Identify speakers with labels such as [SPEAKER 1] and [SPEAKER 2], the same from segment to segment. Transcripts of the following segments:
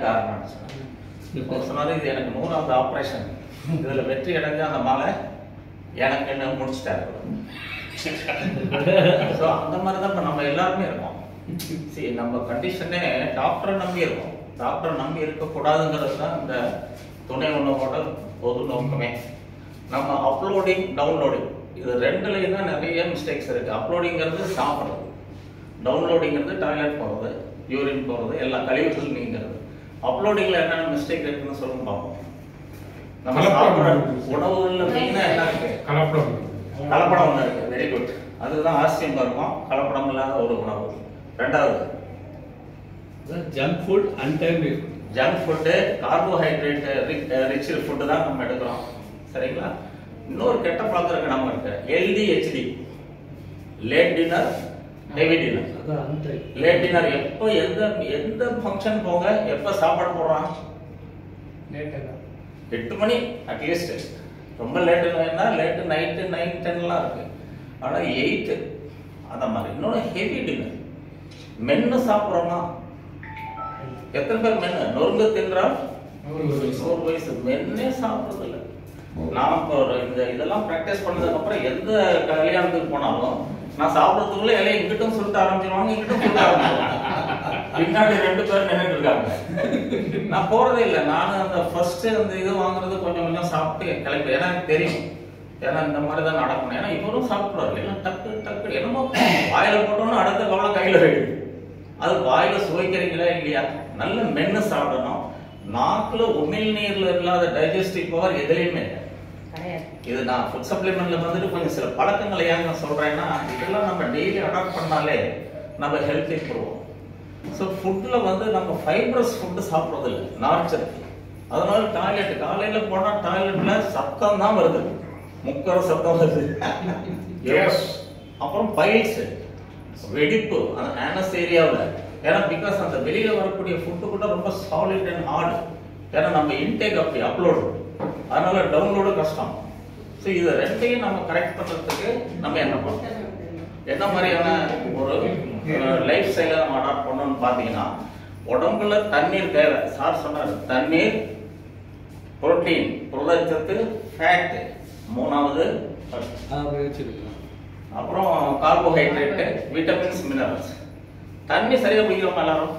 [SPEAKER 1] காரணம்னு சொன்னாங்க அவர் சொன்னாரு இது எனக்கு நூறாவது ஆப்ரேஷன் இதுல வெற்றி அடைஞ்ச அந்த மாலை எனக்கு என்ன முடிச்சிட்டாரு ஸோ அந்த மாதிரி தான் இப்போ நம்ம எல்லாருமே இருக்கோம் சரி நம்ம கண்டிஷனே டாக்டரை நம்பி இருக்கோம் டாக்டரை நம்பி இருக்கக்கூடாதுங்கிறது தான் இந்த துணை உணவோட பொது நோக்கமே நம்ம அப்லோடிங் டவுன்லோடிங் இது ரெண்டுலையும் தான் நிறைய மிஸ்டேக்ஸ் இருக்கு அப்லோடிங்கிறது சாப்பிட்றது டவுன்லோடிங்கிறது டாய்லெட் போகிறது யூரின் போகிறது எல்லா கழிவுகள் நீங்கிறது அப்லோடிங்கில் என்னென்ன மிஸ்டேக் இருக்குன்னு சொல்லுங்க பார்ப்போம் நம்ம
[SPEAKER 2] கலப்படம்
[SPEAKER 1] சாப்பிட்ற
[SPEAKER 2] இருக்கு.
[SPEAKER 1] உணவுகளில் மெயினாக என்ன இருக்கு
[SPEAKER 2] கலப்படம்
[SPEAKER 1] கலப்படம் ஒன்று இருக்கு வெரி குட் அதுதான் ஆசியம் இருக்கும் கலப்படம் இல்லாத ஒரு உணவு ரெண்டாவது
[SPEAKER 3] junk food untimely
[SPEAKER 1] junk food carbohydrate rich food தான் நம்ம எடுக்கிறோம் சரிங்களா இன்னொரு கெட்ட பழக்கம் இருக்கு நம்ம இருக்கு LD HD late dinner heavy dinner
[SPEAKER 3] அதான் அன்டைம்
[SPEAKER 1] லேட் டின்னர் எப்போ எந்த எந்த ஃபங்க்ஷன் போங்க எப்போ சாப்பாடு போடுறான் எட்டு மணி அட்லீஸ்ட் ரொம்ப லேட்டு வேணா லேட்டு நைட்டு நைன் டென்லாம் இருக்கு ஆனால் எயிட்டு அந்த மாதிரி இன்னொன்று ஹெவி டின்னர் மென்னு சாப்பிட்றோமா எத்தனை பேர் மென்னு நொறுங்க தின்றால் நூறு வயசு மென்னே சாப்பிட்றது இல்லை நான் இப்போ ஒரு இந்த இதெல்லாம் ப்ராக்டிஸ் பண்ணதுக்கு அப்புறம் எந்த கல்யாணத்துக்கு போனாலும் நான் சாப்பிட்றதுக்குள்ள இலையை இங்கிட்டும் சுருட்ட ஆரம்பிச்சிருவாங்க இங்கிட்டும் சுருட்ட ஆரம்பிச்சிருவாங்க பின்னாடி ரெண்டு பேர் நின்றுட்டு இருக்காங்க நான் போறதே இல்லை நான் அந்த ஃபர்ஸ்ட் அந்த இது வாங்குறது கொஞ்சம் கொஞ்சம் சாப்பிட்டு கிளம்பி ஏன்னா எனக்கு தெரியும் ஏன்னா இந்த மாதிரி தான் நடக்கணும் ஏன்னா இவரும் சாப்பிடுவாரு எல்லாம் டக்கு டக்கு என்னமோ வாயில போட்டோம்னு அடுத்த கவலம் கையில இருக்கு அது வாயில சுவைக்கிறீங்களா இல்லையா நல்ல மென்னு சாப்பிடணும் நாக்குல உமிழ் நீர்ல இல்லாத டைஜஸ்டிவ் பவர் எதுலையுமே இல்லை இது நான் ஃபுட் சப்ளிமெண்ட்ல வந்துட்டு கொஞ்சம் சில பழக்கங்களை ஏன் நான் சொல்றேன்னா இதெல்லாம் நம்ம டெய்லி அடாப்ட் பண்ணாலே நம்ம ஹெல்த் இம்ப்ரூவ் ஸோ ஃபுட்டில் வந்து நம்ம ஃபைப்ரஸ் ஃபுட்டு சாப்பிட்றது இல்லை நார்ச்சத்து அதனால டாய்லெட் காலையில போனா டாய்லெட்ல சத்தம் தான் வருது முக்கர சத்தம் வருது
[SPEAKER 2] Yes.
[SPEAKER 1] அப்புறம் பைல்ஸ் வெடிப்பு அந்த ஆனஸ் ஏரியாவில் ஏன்னா பிகாஸ் அந்த வெளியில வரக்கூடிய ஃபுட்டு கூட ரொம்ப சாலிட் அண்ட் ஹார்ட் ஏன்னா நம்ம இன்டேக் அப்படி அப்லோடு அதனால டவுன்லோடு கஷ்டம் ஸோ இது ரெண்டையும் நம்ம கரெக்ட் பண்றதுக்கு நம்ம என்ன பண்ணணும் என்ன மாதிரியான ஒரு லைஃப் ஸ்டைலை நம்ம அடாப்ட் பண்ணணும்னு பார்த்தீங்கன்னா உடம்புல தண்ணீர் தேவை சார் சொன்னார் தண்ணீர் புரோட்டீன் புரதச்சத்து ஃபேட் மூணாவது
[SPEAKER 3] வச்சிருக்கலாம்
[SPEAKER 1] அப்புறம் கார்போஹைட்ரேட் விட்டமின்ஸ் மினரல்ஸ் தண்ணி சரியா குடிக்கிறோமா எல்லாரும்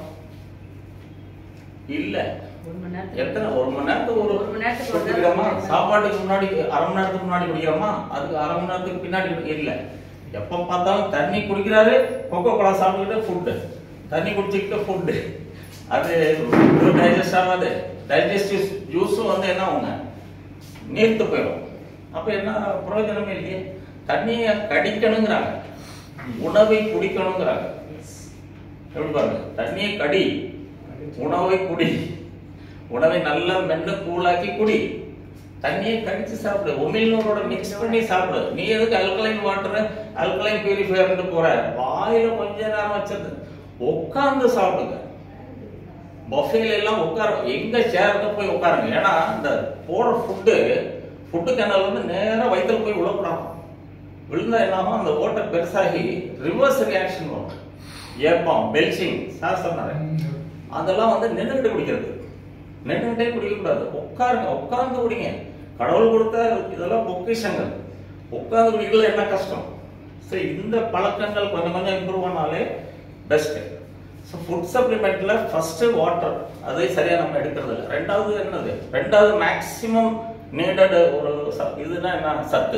[SPEAKER 1] இல்ல
[SPEAKER 4] ஒரு மணி நேரத்துக்கு
[SPEAKER 1] எத்தனை ஒரு மணி நேரத்துக்கு ஒரு
[SPEAKER 4] ஒரு மணி நேரத்துக்கு ஒரு
[SPEAKER 1] குடிக்கிறோமா
[SPEAKER 4] நேரம்.
[SPEAKER 1] சாப்பாட்டுக்கு முன்னாடி அரை மணி நேரத்துக்கு முன்னாடி குடிக்கிறோமா அதுக்கு அரை மணி நேரத்துக்கு பின்னாடி குடி- இல்ல எப்ப பார்த்தாலும் தண்ணி குடிக்கிறாரு கொக்கோ கோலா சாப்பிட்டுக்கிட்டு ஃபுட்டு தண்ணி குடிச்சுக்கிட்டு ஃபுட்டு அது டைஜஸ்ட் ஆகாது டைஜஸ்டிவ் ஜூஸும் வந்து என்ன ஆகுங்க நீர்த்து போயிடும் அப்ப என்ன பிரயோஜனமே இல்லையே தண்ணியை கடிக்கணுங்கிறாங்க உணவை குடிக்கணுங்கிறாங்க எப்படி பாருங்க தண்ணியை கடி உணவை குடி உணவை நல்லா மென்னு கூழாக்கி குடி தண்ணியை கடிச்சு சாப்பிடு உமிழ்நூறோட மிக்ஸ் பண்ணி சாப்பிடு நீ எதுக்கு அல்கலைன் வாட்டர் அல்கலைன் பியூரிஃபையர்னு போற வாயில கொஞ்ச நேரம் வச்சது உட்கார்ந்து சாப்பிடுங்க பஃபேல எல்லாம் உட்கார எங்க சேர்ந்து போய் உட்காருங்க ஏன்னா இந்த போற ஃபுட்டு ஃபுட்டு கேனல் வந்து நேரா வயித்துல போய் விழக்கூடாது விழுந்தா என்னாகும் அந்த ஓட்டை பெருசாகி ரிவர்ஸ் ரியாக்ஷன் வரும் ஏப்பம் பெல்சிங் சார் சொன்னாரு அதெல்லாம் வந்து நின்றுகிட்டு குடிக்கிறது நின்றுகிட்டே குடிக்கக்கூடாது உட்காருங்க உட்கார்ந்து குடிங்க கடவுள் கொடுத்த இதெல்லாம் பொக்கிஷங்கள் உட்கார்ந்து குடிக்கல என்ன கஷ்டம் ஸோ இந்த பழக்கங்கள் கொஞ்சம் கொஞ்சம் இம்ப்ரூவ் பண்ணாலே பெஸ்ட் ஸோ ஃபுட் சப்ளிமெண்ட்ல ஃபர்ஸ்ட் வாட்டர் அதை சரியா நம்ம எடுக்கிறது இல்லை ரெண்டாவது என்னது ரெண்டாவது மேக்ஸிமம் நீடட் ஒரு ச- இதுனா என்ன சத்து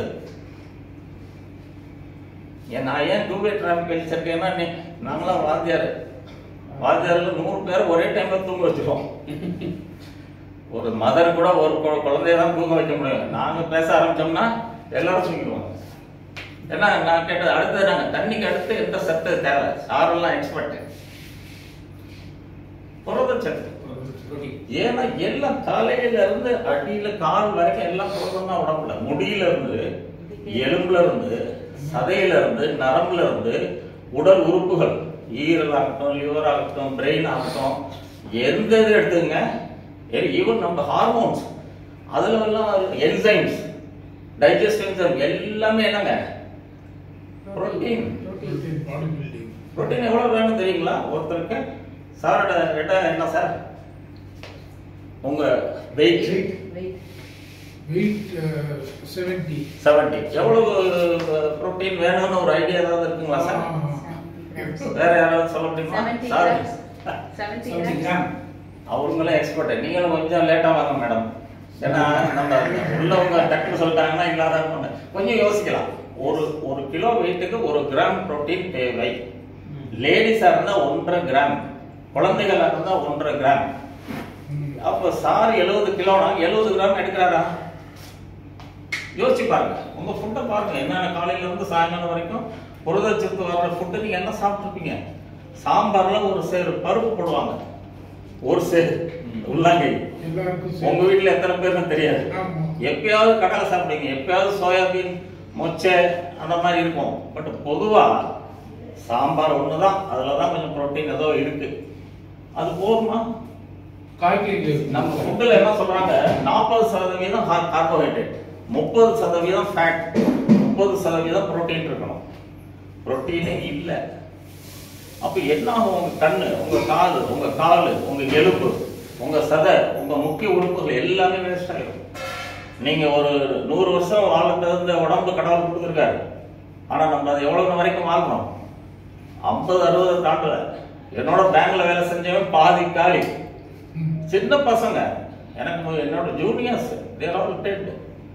[SPEAKER 1] ஏன் நான் ஏன் டூ வே டிராஃபிக் வச்சிருக்கேன்னா நீ நாங்களாம் வாத்தியார் வாத்தியார்ல நூறு பேர் ஒரே டைம்ல தூங்க வச்சிருவோம் ஒரு மதர் கூட ஒரு கு- குழந்தைய தான் தூங்க வைக்க முடியும் நாங்க பேச ஆரம்பிச்சோம்னா எல்லாரும் தூங்கிடுவோம் ஏன்னா நான் கேட்டது அடுத்தது நாங்க தண்ணிக்கு அடுத்து எந்த சத்து தேவை சாரெல்லாம் எக்ஸ்பர்ட் புரதச்சத்து ஏன்னா எல்லாம் தலையில இருந்து அடியில கால் வரைக்கும் எல்லாம் புரதம் தான் உடம்புல முடியில இருந்து எலும்புல இருந்து சதையில இருந்து நரம்புல இருந்து உடல் உறுப்புகள் ஈரல் ஆகட்டும் லிவர் ஆகட்டும் பிரெயின் ஆகட்டும் எந்த இது எடுத்துங்க ஈவன் நம்ம ஹார்மோன்ஸ் அதுல எல்லாம் என்சைம்ஸ் டைஜஸ்ட் என்சைம் எல்லாமே என்னங்க புரோட்டீன் புரோட்டீன் எவ்வளவு வேணும் தெரியுங்களா ஒருத்தருக்கு சாரோட இடம் என்ன சார் உங்க வெயிட்
[SPEAKER 2] வெயிட் செவன்டி
[SPEAKER 1] செவன்டி எவ்வளவு புரோட்டீன் வேணும்னு ஒரு ஐடியா ஏதாவது இருக்குங்களா சார் வேற யாராவது சொல்ல முடியுமா
[SPEAKER 4] 70
[SPEAKER 1] சார்
[SPEAKER 4] grams. 70 grams.
[SPEAKER 1] அவங்களே எக்ஸ்பர்ட் நீங்களும் கொஞ்சம் லேட்டா வாங்க மேடம் ஏன்னா நம்ம உள்ளவங்க டக்குனு சொல்லிட்டாங்கன்னா இல்லாத கொஞ்சம் யோசிக்கலாம் ஒரு ஒரு கிலோ வெயிட்டுக்கு ஒரு கிராம் புரோட்டீன் தேவை லேடிஸா இருந்தா ஒன்றரை கிராம் குழந்தைகளா இருந்தா ஒன்றரை கிராம் அப்ப சார் எழுபது கிலோனா எழுபது கிராம் எடுக்கிறாரா யோசிச்சு பாருங்க உங்க ஃபுட்டை பாருங்க என்னென்ன காலையில இருந்து சாயங்காலம் வரைக்கும் புரதச்சத்து வர்ற ஃபுட்டு நீங்க என்ன சாப்பிட்டுருப்பீங்க சாம்பார்ல ஒரு சேரு பருப்பு போடுவாங்க ஒரு சேரு உள்ளாங்கை
[SPEAKER 2] எல்லாருக்கும்
[SPEAKER 1] உங்க
[SPEAKER 2] சரி.
[SPEAKER 1] வீட்ல எத்தனை பேர்னு தெரியாது
[SPEAKER 2] ஆமா.
[SPEAKER 1] எப்பயாவது கடலை சாப்பிடுவீங்க எப்பயாவது சோயாபீன் மொச்சை அந்த மாதிரி இருக்கும் பட் பொதுவா சாம்பார் ஒண்ணுதான் அதுலதான் கொஞ்சம் புரோட்டீன் ஏதோ இருக்கு அது போதுமா
[SPEAKER 2] காய்கறிகள்
[SPEAKER 1] நம்ம ஃபுட்டில் என்ன சொல்றாங்க நாற்பது சதவீதம் கார்போஹைட்ரேட் முப்பது சதவீதம் ஃபேட் முப்பது சதவீதம் புரோட்டீன் இருக்கணும் புரோட்டீனே இல்லை அப்ப என்ன ஆகும் உங்க கண்ணு உங்க காது உங்க காலு உங்க எலும்பு உங்க சதை உங்க முக்கிய உறுப்புகள் எல்லாமே வேஸ்ட் ஆயிடும் நீங்க ஒரு நூறு வருஷம் வாழ தகுந்த உடம்பு கடவுள் கொடுத்துருக்காரு ஆனா நம்ம அதை எவ்வளவு வரைக்கும் வாழ்றோம் ஐம்பது அறுபது தாண்டல என்னோட பேங்க்ல வேலை செஞ்சவன் பாதி காலி
[SPEAKER 2] ம்.
[SPEAKER 1] சின்ன பசங்க எனக்கு மு- என்னோட juniors they're all dead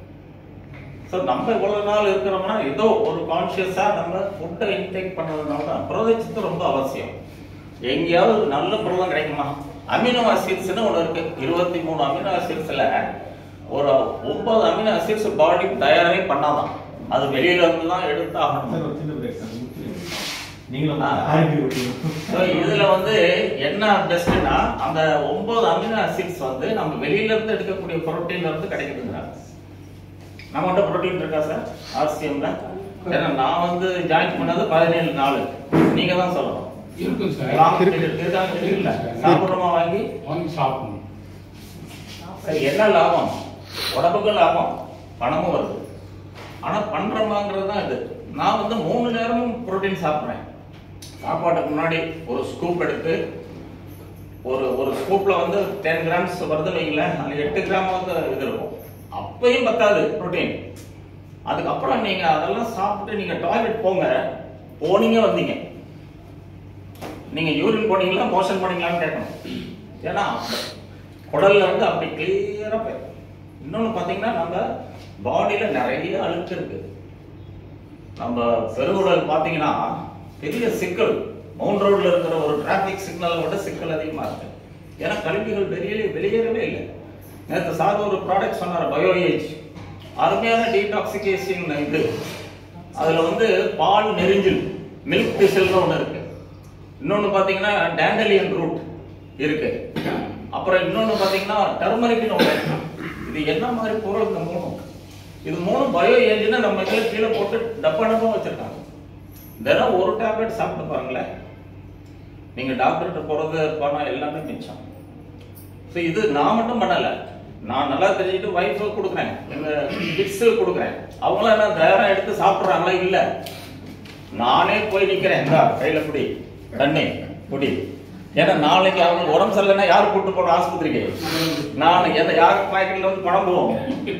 [SPEAKER 1] so நம்ம இவ்வளவு நாள் இருக்கிறோம்னா ஏதோ ஒரு கான்ஷியஸா நம்ம ஃபுட்டை இன்டேக் பண்ணதுனால தான் புரதச்சத்து ரொம்ப அவசியம் எங்கேயாவது நல்ல புரதம் கிடைக்குமா அமினோ ஆசிட்ஸ்னு ஒன்று இருக்கு இருபத்தி மூணு அமினோ ஆசிட்ஸ்ல ஒரு ஒன்பது அமினோ ஆசிட்ஸ் பாடி தயாரே பண்ணாதான் அது வெளியில இருந்து தான் எடுத்து ஆகணும்
[SPEAKER 5] சார் ஒரு சின்ன பிரேக் சார் முடிச்சிருங்க. நீங்களும்
[SPEAKER 1] ஆ.
[SPEAKER 5] ஆரம்பி விட்டீங்க
[SPEAKER 1] So, இதுல வந்து என்ன பெஸ்ட்னா அந்த ஒன்பது அமினோ ஆசிட்ஸ் வந்து நம்ம வெளியில இருந்து எடுக்கக்கூடிய புரோட்டீன்ல இருந்து கிடைக்குதுங்கிறாங்க நம்மகிட்ட புரோட்டீன் இருக்கா சார் ஆர்சிஎம்ல ஏன்னா நான் வந்து ஜாயின் பண்ணது பதினேழு நாள் நீங்க தான் சொல்லணும்
[SPEAKER 2] இருக்கும் சார்
[SPEAKER 1] வாங்க, இருக்காங்க, இருக்குல்ல? சாப்பிடுறோமா வாங்கி
[SPEAKER 2] வாங்கி சாப்பிடணும்
[SPEAKER 1] சரி என்ன லாபம் உடம்புக்கும் லாபம் பணமும் வருது ஆனா பண்றோமாங்கிறது தான் இது நான் வந்து மூணு நேரமும் புரோட்டீன் சாப்பிட்றேன் சாப்பாட்டுக்கு முன்னாடி ஒரு ஸ்கூப் எடுத்து ஒரு ஒரு ஸ்கூப்ல வந்து டென் கிராம்ஸ் வருதுன்னு வைங்களேன் அதுல எட்டு கிராம் வந்து இது இருக்கும் அப்பயும் பத்தாது புரோட்டீன் அதுக்கப்புறம் நீங்க அதெல்லாம் சாப்பிட்டு நீங்க டாய்லெட் போங்க போனீங்க வந்தீங்க நீங்க யூரின் போனீங்களா மோஷன் போனீங்களான்னு கேட்கணும் ஏன்னா குடல்ல இருந்து அப்படி கிளியரா போயிடும் இன்னொன்னு பாத்தீங்கன்னா நம்ம பாடியில நிறைய அழுக்கு இருக்கு நம்ம பெருங்குடல் பாத்தீங்கன்னா பெரிய சிக்கல் மவுண்ட் ரோட்ல இருக்கிற ஒரு டிராபிக் சிக்னலை விட சிக்கல் அதிகமா இருக்கு ஏன்னா கழிவுகள் வெளியே வெளியேறவே இல்லை நேற்று சார் ஒரு ப்ராடக்ட் சொன்னார் பயோ ஏஜ் அருமையான டீடாக்சிகேஷன் இது அதுல வந்து பால் நெரிஞ்சில் மில்க் டிசல்னு ஒன்று இருக்கு இன்னொன்னு பாத்தீங்கன்னா டேண்டலியன் ரூட் இருக்கு அப்புறம் இன்னொன்னு பாத்தீங்கன்னா டர்மரிக்னு ஒன்று இருக்கு இது என்ன மாதிரி பொருள் இந்த மூணும் இது மூணும் பயோ ஏஜ்னு நம்ம இதுல கீழே போட்டு டப்பா டப்பா வச்சிருக்காங்க தினம் ஒரு டேப்லெட் சாப்பிட்டு பாருங்களேன் நீங்க டாக்டர்கிட்ட போறது பணம் எல்லாமே மிச்சம் ஸோ இது நான் மட்டும் பண்ணல நான் நல்லா தெரிஞ்சுட்டு ஒய்ஃபு கொடுக்குறேன் எங்க கிட்ஸு கொடுக்குறேன் அவங்களாம் என்ன தயாரா எடுத்து சாப்பிட்றாங்களா இல்ல நானே போய் நிக்கிறேன் இந்தா கையில குடி தண்ணி குடி ஏன்னா நாளைக்கு அவங்க உடம்பு சரியில்லைன்னா யார் கூட்டு போன ஆஸ்பத்திரிக்கு நான் எந்த யார் பாக்கெட்ல வந்து பணம் போவோம்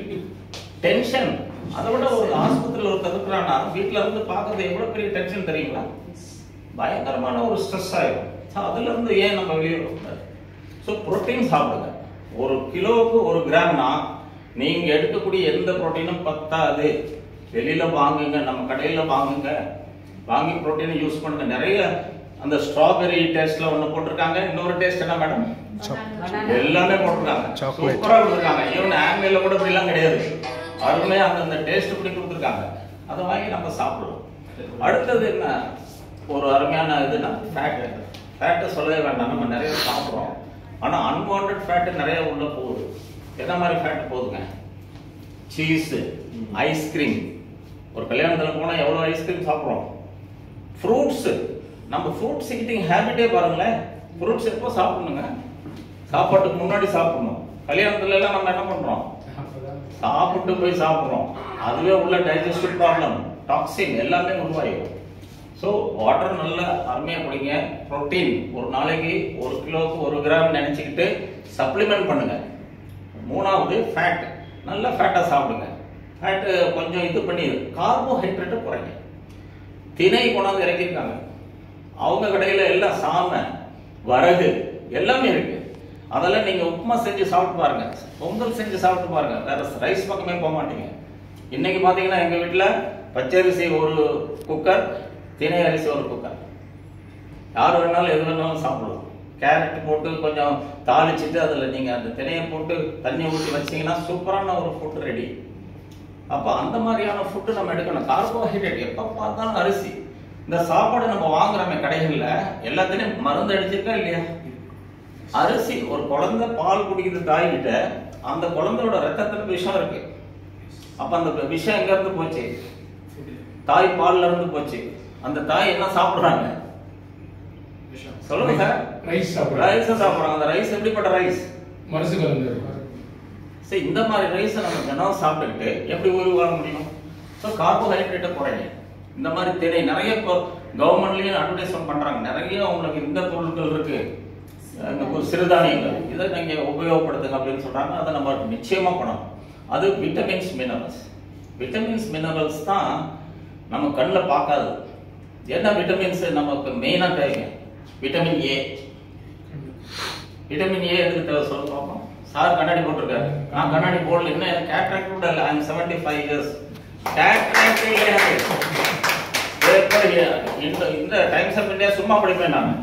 [SPEAKER 1] டென்ஷன் அதை விட ஒரு ஆஸ்பத்திரியில் ஒருத்தர் இருக்கிறான்னா வீட்ல இருந்து பார்க்கறது எவ்வளவு பெரிய டென்ஷன் தெரியுங்களா பயங்கரமான ஒரு ஸ்ட்ரெஸ் ஆயிடும் So, அதுல இருந்து ஏன் நம்ம வெளியே வரக்கூடாது ஸோ புரோட்டீன் சாப்பிடுங்க ஒரு கிலோவுக்கு ஒரு கிராம்னா நீங்க எடுக்கக்கூடிய எந்த புரோட்டீனும் பத்தாது வெளியில வாங்குங்க நம்ம கடையில வாங்குங்க வாங்கி புரோட்டீனை யூஸ் பண்ணுங்க நிறைய அந்த ஸ்ட்ராபெரி டேஸ்ட்ல ஒண்ணு போட்டிருக்காங்க இன்னொரு டேஸ்ட் என்ன மேடம்
[SPEAKER 4] Banana.
[SPEAKER 1] எல்லாமே போட்டிருக்காங்க
[SPEAKER 6] Chocolate.
[SPEAKER 1] சூப்பரா கொடுத்துருக்காங்க ஈவன் ஆங்கில கூட இப்படிலாம் கிடையாது அருமையா அந்த அந்த டேஸ்ட் இப்படி கொடுத்துருக்காங்க அதை வாங்கி நம்ம சாப்பிடுவோம் அடுத்தது என்ன ஒரு அருமையான இதுனா ஃபேட் ஃபேட்டை சொல்லவே வேண்டாம் நம்ம நிறைய சாப்பிடுறோம் ஆனா அன்வான்ட் ஃபேட் நிறைய உள்ள போகுது என்ன மாதிரி ஃபேட் போகுதுங்க சீஸ் ஐஸ்கிரீம் ஒரு கல்யாணத்துல போனா எவ்வளவு ஐஸ்கிரீம் சாப்பிடுறோம் ஃப்ரூட்ஸ் நம்ம ஃப்ரூட்ஸ் ஈட்டிங் ஹேபிட்டே பாருங்களேன் ஃப்ரூட்ஸ் எப்போ சாப்பிடணுங்க சாப்பாட்டுக்கு முன்னாடி சாப்பிடணும் கல்யாணத்துல எல்லாம் நம்ம என்ன பண்றோம் சாப்பிட்டு போய் சாப்பிடுறோம் அதுவே உள்ள டைஜஸ்டிவ் ப்ராப்ளம் டாக்ஸின் எல்லாமே உருவாயிடும் ஸோ வாட்டர் நல்லா அருமையா குடிங்க புரோட்டீன் ஒரு நாளைக்கு ஒரு கிலோவுக்கு ஒரு கிராம் நினைச்சுக்கிட்டு சப்ளிமெண்ட் பண்ணுங்க மூணாவது ஃபேட் நல்ல ஃபேட்டாக சாப்பிடுங்க ஃபேட்டு கொஞ்சம் இது பண்ணி கார்போஹைட்ரேட்டை குறைங்க திணை கொண்டாந்து இறக்கியிருக்காங்க அவங்க கடையில் எல்லாம் சாமை வரகு எல்லாமே இருக்கு அதெல்லாம் நீங்க உப்புமா செஞ்சு சாப்பிட்டு பாருங்க பொங்கல் செஞ்சு சாப்பிட்டு பாருங்க வேற ரைஸ் பக்கமே போக மாட்டீங்க இன்னைக்கு பாத்தீங்கன்னா எங்க வீட்டுல பச்சரிசி ஒரு குக்கர் திணை அரிசி ஒரு குக்கர் யார் வேணாலும் எது வேணாலும் சாப்பிடலாம் கேரட் போட்டு கொஞ்சம் தாளிச்சிட்டு அதுல நீங்க அந்த திணையை போட்டு தண்ணி ஊற்றி வச்சீங்கன்னா சூப்பரான ஒரு ஃபுட் ரெடி அப்ப அந்த மாதிரியான ஃபுட்டு நம்ம எடுக்கணும் கார்போஹைட்ரேட் எப்ப பார்த்தாலும் அரிசி இந்த சாப்பாடு நம்ம வாங்குறோமே கடைகள்ல எல்லாத்துலயும் மருந்து அடிச்சிருக்கா இல்லையா அரிசி ஒரு குழந்தை பால் குடிக்குது தாய்கிட்ட அந்த குழந்தையோட ரத்தத்துல விஷம் இருக்கு அப்ப அந்த விஷம் எங்க இருந்து போச்சு தாய் பால்ல இருந்து போச்சு அந்த தாய் என்ன சாப்பிடுறாங்க சொல்லுங்க சார்
[SPEAKER 2] ரைஸ் சாப்பிடுறாங்க
[SPEAKER 1] ரைஸ் சாப்பிடுறாங்க அந்த ரைஸ் எப்படிப்பட்ட ரைஸ்
[SPEAKER 2] மனசு கலந்து இருக்கும்.
[SPEAKER 1] சரி இந்த மாதிரி ரைஸை நம்ம தினம் சாப்பிட்டுக்கிட்டு எப்படி உயிர் வாழ முடியும் ஸோ கார்போஹைட்ரேட்டை குறைங்க இந்த மாதிரி திணை நிறைய இப்போ கவர்மெண்ட்லயும் அட்வர்டைஸ்மெண்ட் பண்றாங்க நிறைய உங்களுக்கு இந்த பொருட்கள் இருக்கு இந்த கு- சிறுதானியங்கள் இதை நீங்க உபயோகப்படுத்துங்க அப்படின்னு சொல்றாங்க அதை நம்ம நிச்சயமா பண்ணணும் அது விட்டமின்ஸ் மினரல்ஸ் விட்டமின்ஸ் மினரல்ஸ் தான் நம்ம கண்ணில் பார்க்காது என்ன விட்டமின்ஸ் நமக்கு மெயினாக தேவைங்க விட்டமின் ஏ விட்டமின் ஏ எதுக்கு தேவை சொல்ல பார்ப்போம் சார் கண்ணாடி போட்டிருக்காரு நான் கண்ணாடி போடல இன்னும் எனக்கு கேட்ராக்ட் கூட இல்லை I'm seventy five years cataract கிடையாது எப்ப இந்த இந்த டைம்ஸ் ஆஃப் இந்தியா சும்மா படிப்பேன் நான்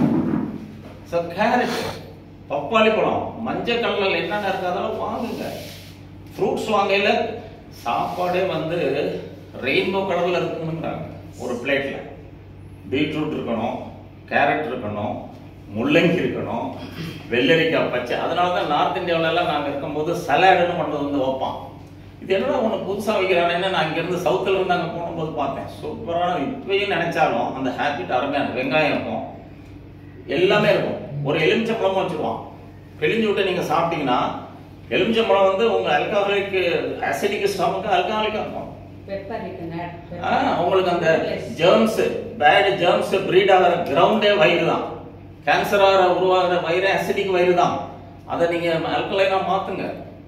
[SPEAKER 1] ஸோ கேரட் பப்பாளி பழம் மஞ்சள் கலரில் என்னென்ன இருக்கு அதெல்லாம் வாங்குங்க ஃப்ரூட்ஸ் வாங்கையில் சாப்பாடே வந்து ரெயின்போ கலரில் இருக்கணுங்கிறாங்க ஒரு பிளேட்டில் பீட்ரூட் இருக்கணும் கேரட் இருக்கணும் முள்ளங்கி இருக்கணும் வெள்ளரிக்காய் பச்சை அதனால தான் நார்த் இந்தியாவுல எல்லாம் நாங்கள் இருக்கும்போது சலாடுன்னு கொண்டு வந்து வைப்பான் இது என்னடா ஒன்று புதுசாக வைக்கிறானேன்னு நான் இங்கேருந்து சவுத்தில் இருந்து அங்கே போகும்போது பார்த்தேன் சூப்பரான இப்பயும் நினைச்சாலும் அந்த ஹேபிட் அருமையான வெங்காயம் இருக்கும் எல்லாமே இருக்கும் ஒரு எலுமிச்சம்பழமும் வச்சிருவான் பிழிஞ்சு விட்டு நீங்க சாப்பிட்டீங்கன்னா எலுமிச்சம்பழம் வந்து உங்க அல்காஹாலிக் அசிடிக் ஸ்டமக்கு அல்காஹாலிக்கா இருக்கும்
[SPEAKER 4] பெப்பர் இருக்குங்க
[SPEAKER 1] ஆ, உங்களுக்கு அந்த ஜெர்ம்ஸ் பேட் ஜெர்ம்ஸ் பிரீட் ஆகிற கிரவுண்டே வயிறு தான் கேன்சர் ஆகிற உருவாகிற வயிறு அசிடிக் வயிறு தான் அதை நீங்க அல்கலைனா மாத்துங்க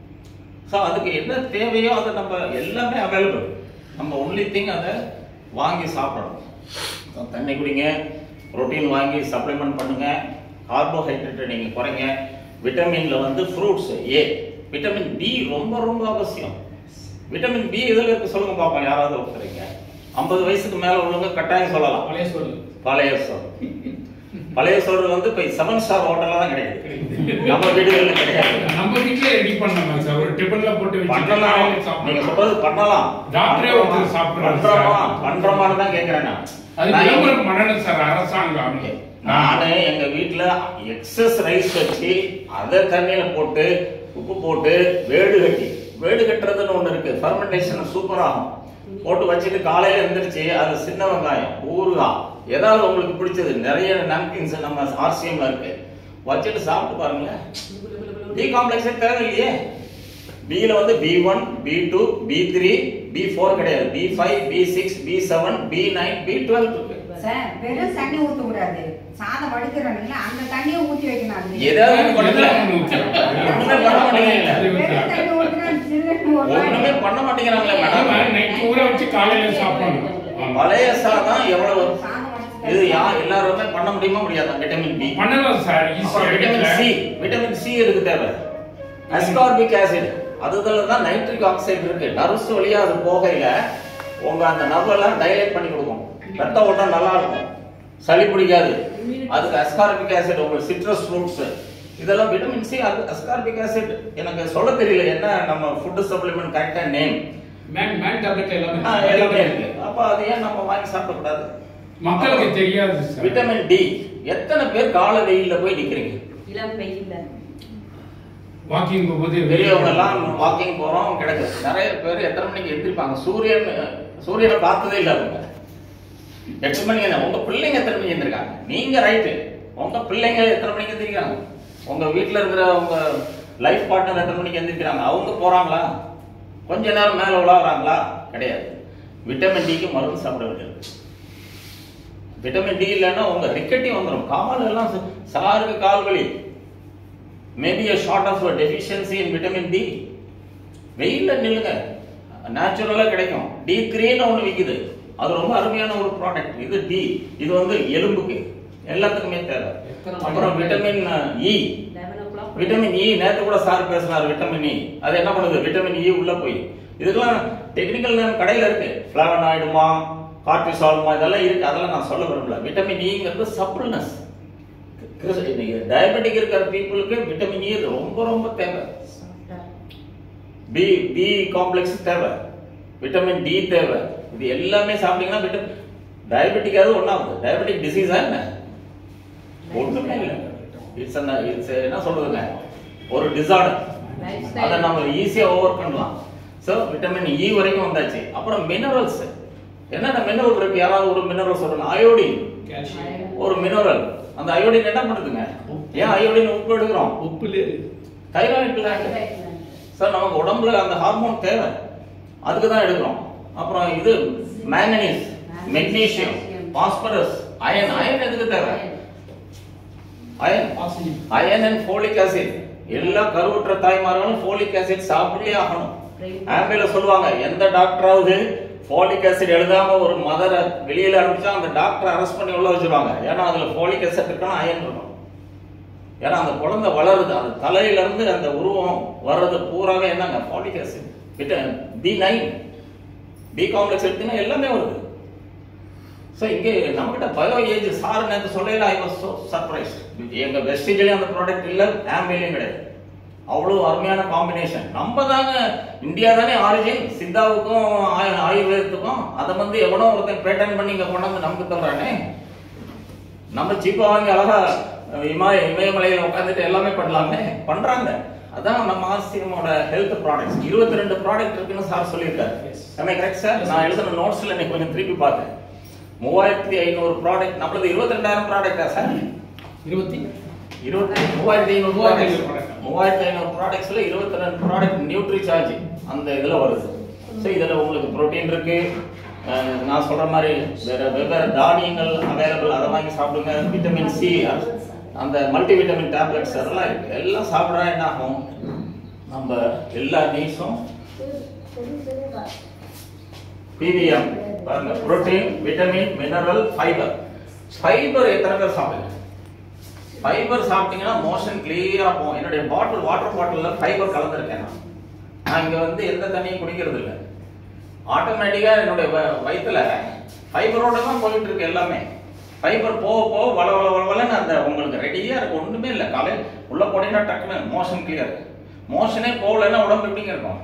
[SPEAKER 1] ஸோ அதுக்கு என்ன தேவையோ அதை நம்ம எல்லாமே அவைலபிள் நம்ம ஒன்லி திங் அதை வாங்கி சாப்பிடணும் So, தண்ணி குடிங்க புரோட்டீன் வாங்கி சப்ளிமெண்ட் பண்ணுங்க கார்போஹைட்ரேட்டை நீங்க குறைங்க விட்டமின்ல வந்து ஃப்ரூட்ஸ் ஏ விட்டமின் பி ரொம்ப ரொம்ப அவசியம் விட்டமின் பி எதுல இருக்கு சொல்லுங்க பாப்போம் யாராவது ஒருத்தருங்க ஐம்பது வயசுக்கு மேல உள்ளவங்க கட்டாயம் சொல்லலாம்
[SPEAKER 2] பழைய சோறு
[SPEAKER 1] பழைய சோறு பழைய சோறு வந்து இப்ப செவன் ஸ்டார் ஹோட்டல்ல தான் கிடைக்குது நம்ம வீடுகள்ல கிடையாது
[SPEAKER 2] நம்ம வீட்லயே ரெடி பண்ணலாம் சார் ஒரு டிபன்ல போட்டு வச்சு
[SPEAKER 1] பண்ணலாம்
[SPEAKER 2] காலையில
[SPEAKER 1] நீங்க
[SPEAKER 2] சாப்பிடலாம்
[SPEAKER 1] சொல்றது பண்ணலாம்
[SPEAKER 2] டாக்டரே ஒருத்தர் சாப்பிடுறாரு
[SPEAKER 1] பண்றோமா
[SPEAKER 2] சார்.
[SPEAKER 1] பண்றோமான்னு தான் கேக்குறேன் நான்
[SPEAKER 2] அது
[SPEAKER 1] நான்
[SPEAKER 2] விளம்பரம் பண்ணணும் சார் அரசாங்கம்
[SPEAKER 1] நானு எங்க வீட்ல எக்ஸஸ் ரைஸ் வச்சு அதை தண்ணியில போட்டு உப்பு போட்டு வேடு கட்டி வேடு கட்டுறதுன்னு ஒண்ணு இருக்கு ஃபர்மெண்டேஷன் சூப்பர் ஆகும் போட்டு வச்சுட்டு காலையில எந்திரிச்சு அது சின்ன வெங்காயம் ஊறுகாய் ஏதாவது உங்களுக்கு பிடிச்சது நிறைய நாப்கின்ஸ் நம்ம ஆர்சிஎம்ல இருக்கு வச்சுட்டு சாப்பிட்டு பாருங்களேன் டி காம்ப்ளெக்ஸே தேவையில்லையே பில வந்து B one B two B three B four கிடையாது B five B six B seven B nine B twelve இருக்கு
[SPEAKER 6] சார் வெறும் தண்ணி ஊத்த கூடாது சாதம் வடிக்கிறோம்ல அந்த தண்ணியை ஊத்தி வைக்கணும் அதுல.
[SPEAKER 1] ஏதாவது ஒண்ணு பண்ணுங்க.
[SPEAKER 2] ஏதாவது ஒண்ணு ஊத்தலாம்.
[SPEAKER 1] ஒண்ணுமே பண்ண மாட்டேங்கிறீங்களே.
[SPEAKER 2] அது
[SPEAKER 6] வெறும் தண்ணி ஊத்துனா ஜில்லுன்னு ஒரு
[SPEAKER 1] ஒண்ணுமே
[SPEAKER 6] மாதிரி.
[SPEAKER 1] பண்ண மாட்டேங்கிறாங்களே மேடம்
[SPEAKER 2] நைட் ஊற வச்சு காலையில சாப்பிடணும் ஆமா.
[SPEAKER 1] பழைய சாதம் எவ்வளவு
[SPEAKER 6] சாதம் வடிச்சு
[SPEAKER 1] இது யா எல்லாருமே பண்ண முடியுமா முடியாதா விட்டமின் பி
[SPEAKER 2] பண்ணலாம் சார் ஈஸியா
[SPEAKER 1] விட்டமின் சி விட்டமின் சி இருக்கு தேவை அஸ்கார்பிக் ஆசிட் அதுல தான் நைட்ரிக் ஆக்சைடு இருக்கு நர்வ்ஸ் வழியா அது போகையில உங்க அந்த நர்வ் எல்லாம் டைலேட் பண்ணி கொடுக்கும் ரத்த ஓட்டம் நல்லா இருக்கும் சளி பிடிக்காது அதுக்கு அஸ்கார்பிக் ஆசிட் உங்களுக்கு சிட்ரஸ் ஃப்ரூட்ஸ் இதெல்லாம் விட்டமின் சி அது அஸ்கார்பிக் ஆசிட் எனக்கு சொல்ல தெரியல என்ன நம்ம ஃபுட் சப்ளிமெண்ட் கரெக்டா நேம்
[SPEAKER 2] மேன் மேன் டேப்லெட் எல்லாமே
[SPEAKER 1] எல்லாமே இருக்கு அப்ப அது ஏன் நம்ம வாங்கி சாப்பிடக்கூடாது
[SPEAKER 2] மக்களுக்கு தெரியாது சார்
[SPEAKER 1] விட்டமின் டி எத்தனை பேர் கால வெயில்ல போய் நிக்கிறீங்க
[SPEAKER 4] இளம் வெயில்ல
[SPEAKER 2] வாக்கிங் போகும்போது
[SPEAKER 1] பெரியவங்க எல்லாம் வாக்கிங் போறோம் கிடக்கு நிறைய பேர் எத்தனை மணிக்கு எந்திரிப்பாங்க சூரியன் சூரியனை பார்த்ததே இல்ல அவங்க எட்டு மணிக்கு என்ன உங்க பிள்ளைங்க எத்தனை மணிக்கு எந்திரிக்காங்க நீங்க ரைட்டு உங்க பிள்ளைங்க எத்தனை மணிக்கு எந்திரிக்கிறாங்க உங்க வீட்ல இருக்கிற உங்க லைஃப் பார்ட்னர் எத்தனை மணிக்கு எந்திரிக்கிறாங்க அவங்க போறாங்களா கொஞ்ச நேரம் மேல உலாவுறாங்களா கிடையாது விட்டமின் டிக்கு மருந்து சாப்பிட வேண்டியது விட்டமின் டி இல்லைன்னா உங்க ரிக்கெட்டி வந்துடும் கால் எல்லாம் ச- சாருக்கு கால் வலி maybe a short of deficiency in vitamin D வெயில்ல நில்லுங்க நேச்சுரலா கிடைக்கும் டி த்ரீன்னு ஒன்று விக்குது அது ரொம்ப அருமையான ஒரு ப்ராடக்ட் இது டி இது வந்து எலும்புக்கு எல்லாத்துக்குமே தேவை அப்புறம் vitamin E
[SPEAKER 4] eleven o'clock
[SPEAKER 1] vitamin E நேத்து கூட சார் பேசினார் விட்டமின் இ அது என்ன பண்ணுது விட்டமின் இ உள்ள போய் இதுக்கெல்லாம் டெக்னிக்கல் நேம் கடையில இருக்கு பிளாவனாய்டுமா கார்டிசால்மா இதெல்லாம் இருக்கு அதெல்லாம் நான் சொல்ல விரும்பல விட்டமின் இங்கிறது சப்ளினஸ் டயபெட்டிக் இருக்கிற பீப்புளுக்கு விட்டமின் இ ரொம்ப ரொம்ப தேவை பி பி காம்ப்ளெக்ஸ் தேவை விட்டமின் டி தேவை இது எல்லாமே சாப்பிட்டீங்கன்னா விட்டமின் டயபெட்டிக்காவது ஒன்றாகுது டயபெட்டிக் டிசீஸா என்ன ஒன்றுமே இல்லை இட்ஸ் இட்ஸ் என்ன சொல்றதுங்க ஒரு டிசார்டர்
[SPEAKER 4] Lifestyle.
[SPEAKER 1] அதை நம்ம ஈஸியா ஓவர் பண்ணலாம் ஸோ விட்டமின் இ வரைக்கும் வந்தாச்சு அப்புறம் மினரல்ஸ் என்னென்ன மினரல் இருக்கு யாராவது ஒரு மினரல் சொல்லுங்க அயோடின்
[SPEAKER 2] கால்சியம்
[SPEAKER 1] ஒரு மினரல் அந்த அயோடின் என்ன பண்ணுதுங்க ஏன் அயோடின் உப்பு எடுக்கிறோம்
[SPEAKER 3] உப்புலே
[SPEAKER 1] தைராய்டு கிளாண்ட் சார் நமக்கு உடம்புல அந்த ஹார்மோன் தேவை அதுக்கு தான் எடுக்கிறோம் அப்புறம் இது manganese magnesium phosphorus iron iron எதுக்கு தேவை iron
[SPEAKER 2] oxygen
[SPEAKER 1] iron and folic acid எல்லா கருவுற்ற தாய்மார்களும் ஃபோலிக் ஆசிட் சாப்பிட்டே ஆகணும் ஆம்பிள சொல்லுவாங்க எந்த டாக்டராவது ஃபோலிக் ஆசிட் எழுதாம ஒரு மதரை வெளியில அனுப்பிச்சா அந்த டாக்டர் அரெஸ்ட் பண்ணி உள்ள வச்சிருவாங்க ஏன்னா அதுல ஃபோலிக் ஆசிட் இருக்கணும் அயன் இருக்கணும் ஏன்னா அந்த குழந்தை வளருது அந்த தலையில இருந்து அந்த உருவம் வர்றது பூராவே என்னங்க ஃபோலிக் ஆசிட் விட்ட பி நைன் பி காம்ப்ளெக்ஸ் எடுத்தீங்கன்னா எல்லாமே வருது ஸோ இங்கே நம்மகிட்ட பயோ ஏஜ் சார் நேற்று சொல்லல ஐ வாஸ் ஸோ சர்ப்ரைஸ் எங்க வெஸ்டேஜ்லேயும் அந்த ப்ராடக்ட் இல்லை ஆம்பிலையும் கிடையாது அவ்வளோ அருமையான காம்பினேஷன் நம்ம தாங்க இந்தியா தானே ஆரிஜின் சித்தாவுக்கும் ஆயு- ஆயுர்வேதத்துக்கும் அதை வந்து எவனோ ஒருத்தன் பேட்டன் பண்ணி இங்கே கொண்டாந்து நமக்கு தர்றானே நம்ம சீப்பா வாங்கி அழகா இமய இமயமலையில உட்காந்துட்டு எல்லாமே பண்ணலாமே பண்றாங்க அதான் நம்ம ஆசியமோட ஹெல்த் ப்ராடக்ட்ஸ் இருபத்தி ரெண்டு ப்ராடக்ட் இருக்குன்னு சார் சொல்லியிருக்காரு
[SPEAKER 2] Yes.
[SPEAKER 1] கரெக்ட் சார் நான் எழுதின நோட்ஸ்ல இன்னைக்கு கொஞ்சம் திருப்பி பார்த்தேன் மூவாயிரத்தி ஐநூறு ப்ராடக்ட் நம்மளது இருபத்தி ரெண்டாயிரம் ப்ராடக்டா சார்
[SPEAKER 2] இருபத்தி
[SPEAKER 1] இருபத்தி மூவாயிரத்தி ஐநூறு
[SPEAKER 2] மூவாயிரத்தி ஐநூறு
[SPEAKER 1] ப்ராடக்ட்
[SPEAKER 2] product.
[SPEAKER 1] மூவாயிரத்தி ஐநூறு ப்ராடக்ட்ஸ்ல இருபத்தி ரெண்டு ப்ராடக்ட் நியூட்ரி சார்ஜ் அந்த இதுல வருது ஸோ இதுல உங்களுக்கு புரோட்டீன் இருக்கு அஹ் நான் சொல்ற மாதிரி வேற வெவ்வேறு தானியங்கள் அவைலபிள் அதை வாங்கி சாப்பிடுங்க விட்டமின் சி அந்த மல்டி விட்டமின் டேப்லெட்ஸ் அதெல்லாம் இருக்கு எல்லாம் சாப்பிட்றா என்ன ஆகும் நம்ம எல்லா நீட்ஸும் பிவிஎம் பாருங்க protein vitamin mineral fibre fibre எத்தனை பேர் சாப்பிடுங்க ஃபைபர் சாப்பிட்டீங்கன்னா மோஷன் கிளியரா போகும் என்னுடைய பாட்டில் வாட்டர் பாட்டில்ல ஃபைபர் கலந்துருக்கேன் நான் நான் இங்க வந்து எந்த தண்ணியும் குடிக்கிறது இல்லை ஆட்டோமேட்டிக்கா என்னுடைய வ- வயித்துல ஃபைபரோட தான் போயிட்டு இருக்கு எல்லாமே ஃபைபர் போக போக வள வள வள வளன்னு அந்த உங்களுக்கு ரெடியா இருக்கு ஒண்ணுமே இல்லை காலையில் உள்ள போனீங்கன்னா டக்குன்னு மோஷன் கிளியர் மோஷனே போகலைன்னா உடம்பு எப்படிங்க இருக்கும்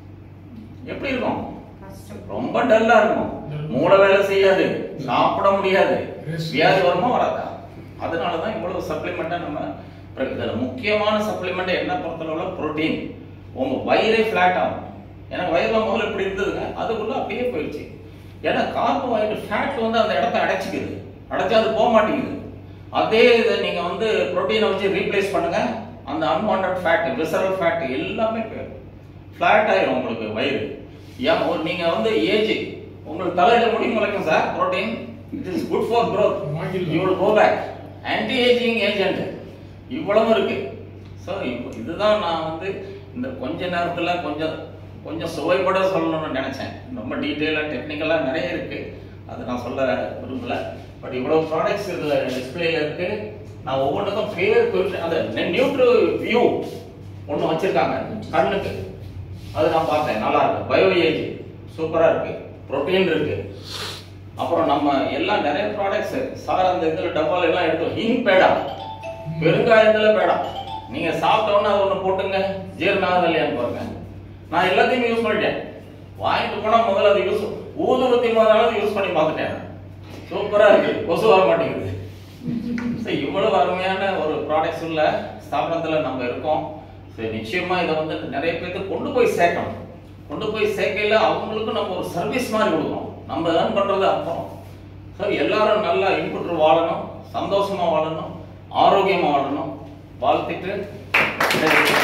[SPEAKER 1] எப்படி இருக்கும் ரொம்ப டல்லா இருக்கும் மூளை வேலை செய்யாது சாப்பிட முடியாது வியாதி வருமா வராதா அதனால தான் இவ்வளவு சப்ளிமெண்ட்டை நம்ம பிற- இதுல முக்கியமான சப்ளிமெண்ட் என்ன பொறுத்தளவுல புரோட்டீன் உங்க வயிறே ஃபிளாட் ஆகும் எனக்கு வயிறுல முதல்ல இப்படி இருந்ததுங்க அதுக்குள்ள அப்படியே போயிடுச்சு ஏன்னா கார்போஹைட்ரேட் ஃபேட் வந்து அந்த இடத்த அடைச்சிக்குது அடைச்சா அது போக மாட்டேங்குது அதே இதை நீங்க வந்து புரோட்டீனை வச்சு ரீப்ளேஸ் பண்ணுங்க அந்த அன்வான்ட் ஃபேட் விசரல் ஃபேட் எல்லாமே போயிடும் ஃபிளாட் ஆயிரும் உங்களுக்கு வயிறு ஏன் ஒரு நீங்க வந்து ஏஜ் உங்களுக்கு தலையில முடி முளைக்கும் sir protein it is good for growth
[SPEAKER 2] வாங்கிடலாம்.
[SPEAKER 1] You will go back anti ageing agent இவ்வளவு இருக்கு ஸோ இதுதான் நான் வந்து இந்த கொஞ்ச நேரத்துல கொஞ்சம் கொஞ்சம் சுவைபட சொல்லணும்னு நினைச்சேன் ரொம்ப டீட்டெயிலாக டெக்னிக்கலாக நிறைய இருக்கு அது நான் சொல்ல விரும்பல பட் இவ்வளவு ப்ராடக்ட்ஸ் இதுல டிஸ்பிளேல இருக்கு நான் ஒவ்வொன்றுக்கும் பேர் குறித்து அந்த நியூட்ரு வியூ ஒன்று வச்சிருக்காங்க கண்ணுக்கு அது நான் பார்த்தேன் நல்லா இருக்கு பயோ ஏஜ் சூப்பரா இருக்கு புரோட்டீன் இருக்கு அப்புறம் நம்ம எல்லாம் நிறைய ப்ராடக்ட்ஸ் சார் அந்த இதுல டப்பால எல்லாம் எடுத்தோம் ஹிங் பேடா பெருங்காயத்துல பேடா நீங்க சாப்பிட்ட உடனே அது ஒண்ணு போட்டுங்க ஜீரணம் ஆகுது இல்லையான்னு பாருங்க நான் எல்லாத்தையும் யூஸ் பண்ணிட்டேன் வாங்கிட்டு போனா முதல்ல அது யூஸ் ஊதுபத்தி முதலாவது யூஸ் பண்ணி பார்த்துட்டேன் சூப்பரா இருக்கு கொசு வர மாட்டேங்குது So, இவ்வளவு அருமையான ஒரு ப்ராடக்ட்ஸ் உள்ள ஸ்தாபனத்துல நம்ம இருக்கோம் சரி நிச்சயமா இதை வந்து நிறைய பேருக்கு கொண்டு போய் சேர்க்கணும் கொண்டு போய் சேர்க்கையில அவங்களுக்கும் நம்ம ஒரு சர்வீஸ் மாதிரி கொடுக்கணும் நம்ம ஏர்ன் பண்றது அப்புறம் ஸோ எல்லாரும் நல்லா இன்புற்று வாழணும் சந்தோஷமா வாழணும் ஆரோக்கியமா வாழணும் வாழ்த்திட்டு